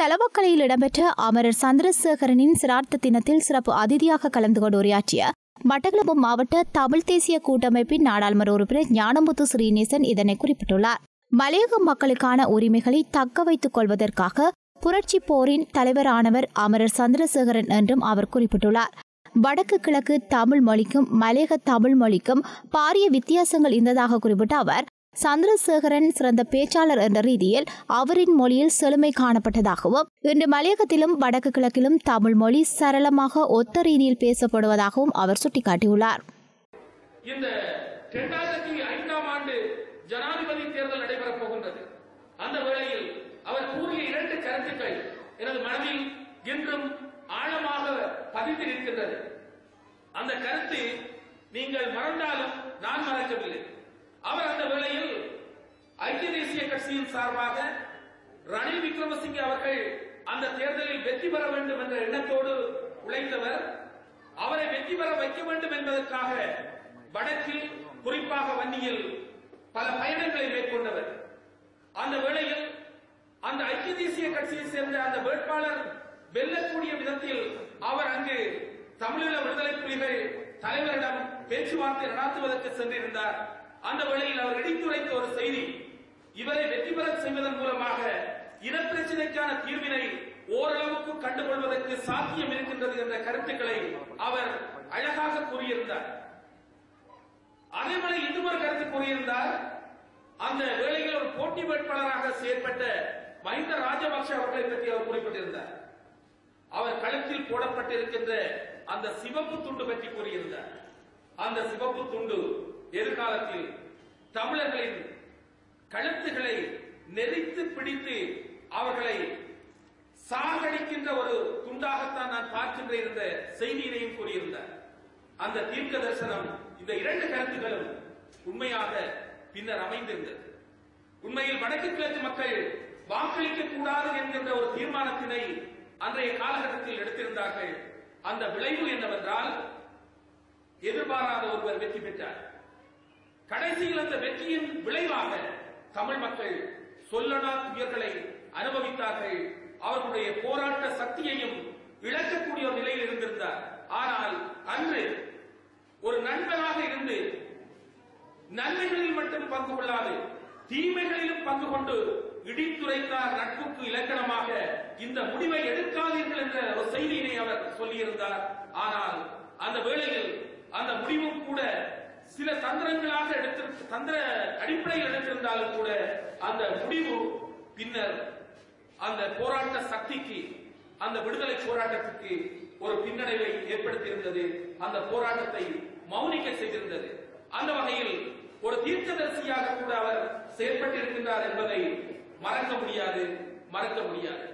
தலவக்கலையில் இடம்பெற்ற அமரர் சந்திரசேகரனின் சிரார்த்த தினத்தில் சிறப்பு அதிதியாக கலந்து கொண்டு உரையாற்றிய மட்டக்களப்பு மாவட்ட தமிழ் தேசிய கூட்டமைப்பின் நாடாளுமன்ற உறுப்பினர் ஞானமுத்து ஸ்ரீநேசன் இதனை குறிப்பிட்டுள்ளார் மலையக மக்களுக்கான உரிமைகளை தக்க வைத்துக் கொள்வதற்காக புரட்சி போரின் தலைவரானவர் அமரர் சந்திரசேகரன் என்றும் அவர் குறிப்பிட்டுள்ளார் வடக்கு கிழக்கு தமிழ் மொழிக்கும் மலையக தமிழ் மொழிக்கும் பாரிய வித்தியாசங்கள் இருந்ததாக குறிப்பிட்ட அவர் சந்திரசேகரன் சிறந்த பேச்சாளர் என்ற ரீதியில் அவரின் மொழியில் செழுமை காணப்பட்டதாகவும் இன்று மலையகத்திலும் வடக்கு கிழக்கிலும் தமிழ் மொழி சரளமாக ஒத்த ரீதியில் பேசப்படுவதாகவும் அவர் சுட்டிக்காட்டியுள்ளார் இந்த இரண்டாயிரத்தி ஐந்தாம் ஆண்டு ஜனாதிபதி தேர்தல் நடைபெறப் போகின்றது அந்த வேளையில் அவர் கூறிய இரண்டு கருத்துக்கள் எனது மனதில் இன்றும் ஆழமாக பதிந்து நிற்கின்றது அந்த கருத்து நீங்கள் மறந்தாலும் நான் மறக்கவில்லை அவர் அந்த வேளையில் ஐக்கிய தேசிய கட்சியின் சார்பாக ரணில் விக்ரமசிங்கே அவர்கள் அந்த தேர்தலில் வெற்றி பெற வேண்டும் என்ற எண்ணத்தோடு உழைத்தவர் அவரை வெற்றி பெற வைக்க வேண்டும் என்பதற்காக வடக்கில் குறிப்பாக வன்னியில் பல பயணங்களை மேற்கொண்டவர் அந்த வேளையில் அந்த ஐக்கிய தேசிய கட்சியை சேர்ந்த அந்த வேட்பாளர் வெல்லக்கூடிய விதத்தில் அவர் அங்கு தமிழீழ விடுதலை புலிகள் தலைவரிடம் பேச்சுவார்த்தை நடாத்துவதற்கு சென்றிருந்தார் அந்த வேளையில் அவர் இடித்துரைத்த ஒரு செய்தி இவரை வெற்றி பெற செய்வதன் மூலமாக இனப்பிரச்சினைக்கான தீர்வினை ஓரளவுக்கு கண்டுகொள்வதற்கு சாத்தியம் இருக்கின்றது என்ற கருத்துக்களை அவர் அழகாக கூறியிருந்தார் அதேபோல இன்னும் ஒரு கருத்து கூறியிருந்தார் அந்த வேளையில் ஒரு போட்டி வேட்பாளராக செயற்பட்ட மஹிந்த ராஜபக்ஷ அவர்களை பற்றி அவர் குறிப்பிட்டிருந்தார் அவர் கழுத்தில் போடப்பட்டிருக்கின்ற அந்த சிவப்பு துண்டு பற்றி கூறியிருந்தார் அந்த சிவப்பு துண்டு எதிர்காலத்தில் தமிழர்களின் கழுத்துகளை நெறித்து பிடித்து அவர்களை சாகடிக்கின்ற ஒரு துண்டாகத்தான் நான் பார்க்கின்றேன் என்ற செய்தியினையும் கூறியிருந்தார் அந்த தீர்க்க தரிசனம் இந்த இரண்டு கருத்துக்களும் உண்மையாக பின்னர் அமைந்திருந்தது உண்மையில் வடக்கு கிழக்கு மக்கள் வாக்களிக்க கூடாது என்கின்ற ஒரு தீர்மானத்தினை அன்றைய காலகட்டத்தில் எடுத்திருந்தார்கள் அந்த விளைவு என்னவென்றால் எதிர்பாராத ஒருவர் வெற்றி பெற்றார் கடைசியில் அந்த வெற்றியின் விளைவாக தமிழ் மக்கள் சொல்லனா துயர்களை அனுபவித்தார்கள் அவர்களுடைய போராட்ட சக்தியையும் இழக்கக்கூடிய ஒரு நிலையில் இருந்திருந்தார் ஆனால் அன்று ஒரு நண்பனாக இருந்து நன்மைகளில் மட்டும் பங்கு கொள்ளாது தீமைகளிலும் பங்கு கொண்டு இடித்துரைத்தார் நட்புக்கு இலக்கணமாக இந்த முடிவை எடுக்காதீர்கள் என்ற ஒரு செய்தியினை அவர் சொல்லியிருந்தார் ஆனால் அந்த வேளையில் அந்த முடிவும் கூட சில தந்திரங்களாக எடுத்து தந்திர அடிப்படையில் எடுத்திருந்தாலும் கூட அந்த முடிவு பின்னர் அந்த போராட்ட சக்திக்கு அந்த விடுதலை போராட்டத்துக்கு ஒரு பின்னடைவை ஏற்படுத்தியிருந்தது அந்த போராட்டத்தை மௌனிக்க செய்திருந்தது அந்த வகையில் ஒரு தீர்க்கதரிசியாக கூட அவர் செயல்பட்டிருக்கின்றார் என்பதை மறக்க முடியாது மறக்க முடியாது